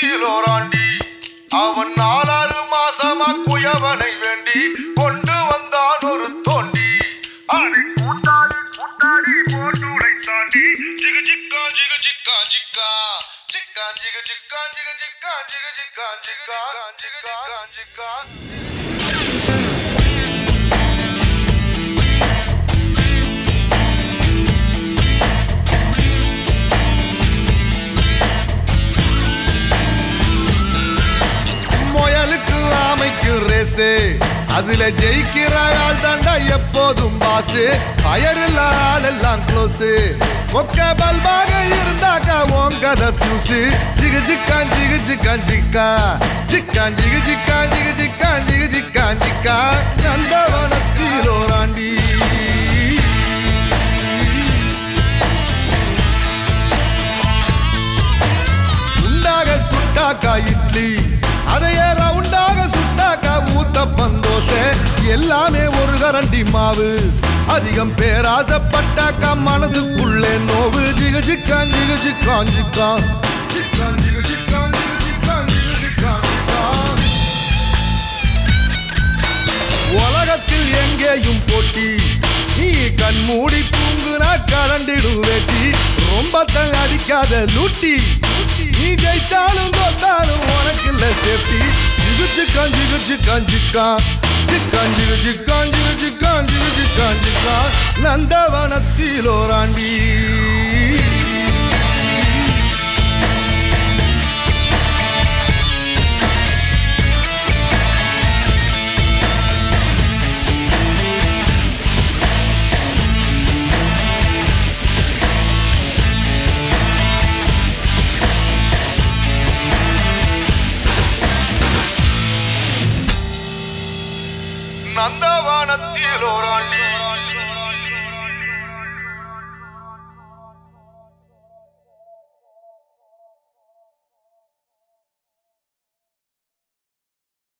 நந்தவனத்தில் ஓராண்டி அவன் நாலாறு மாசமா குயவனை வேண்டி கொண்டு வந்தான் ஒரு தோண்டி அதை கூட்டாடி கூட்டாடி போட்டு உடைத்தாண்டி ஜிகு ஜிக்கா ஜிகு ஜிக்கா ஜிக்கா ஜிக்கா ஜிகு ஜிக்கா ஜிகு ஜிக்கா ஜிகு ஜிக்கா ஜிக்கா ஜிக்கா ஜிக்கா முயலுக்கு ஆமைக்கு ரேசு அதுல ஜெயிக்கிற ஆள் தாண்டா எப்போதும் பாசு பயரில்ல ஆள் எல்லாம் க்ளோஸு ஒக்க பல்பாக இருந்தாக்கா ஓங்கத பியூசு ஜிகு ஜிக்கான் ஜிகு ஜிக்கான் ஜிக்கா ஜிக்கான் ஜிகு ஜிக்கான் ஜிகு ஜிக்கான் ஜிகு ஜிக்கான் ஜிக்கா நந்தவனத்தில் ஓராண்டி உண்டாக சுட்டாக்கா இட்லி அதையே ரவுண்டாக சுட்டாக்கா ஊத்தப்பம் தோசை எல்லாமே ஒரு கரண்டி மாவு அதிகம் பேராசப்பட்டாக்கா மனதுக்குள்ளே நோவு ஜிகு ஜிக்கான் ஜிகு ஜிக்கான் ஜிக்கான் ஜிக்கான் ஜிகு ஜிக்கான் ஜிகு ஜிக்கான் ஜிகு ஜிக்கான் ஜிக்கான் உலகத்தில் எங்கேயும் போட்டி நீ கண் மூடி தூங்குனா கலண்டிடும் வேட்டி ரொம்ப தங்க அடிக்காத லூட்டி நீ ஜெயிச்சாலும் தோத்தாலும் உனக்கு இல்ல சேஃப்டி ஜிகுச்சு காஞ்சி குச்சு காஞ்சிக்கா ஜிக்காஞ்சி குச்சி காஞ்சி குச்சி காஞ்சி குச்சி காஞ்சிக்கா நந்தவனத்தில் ஓராண்டி நந்தவனத்தில் ஓராண்டி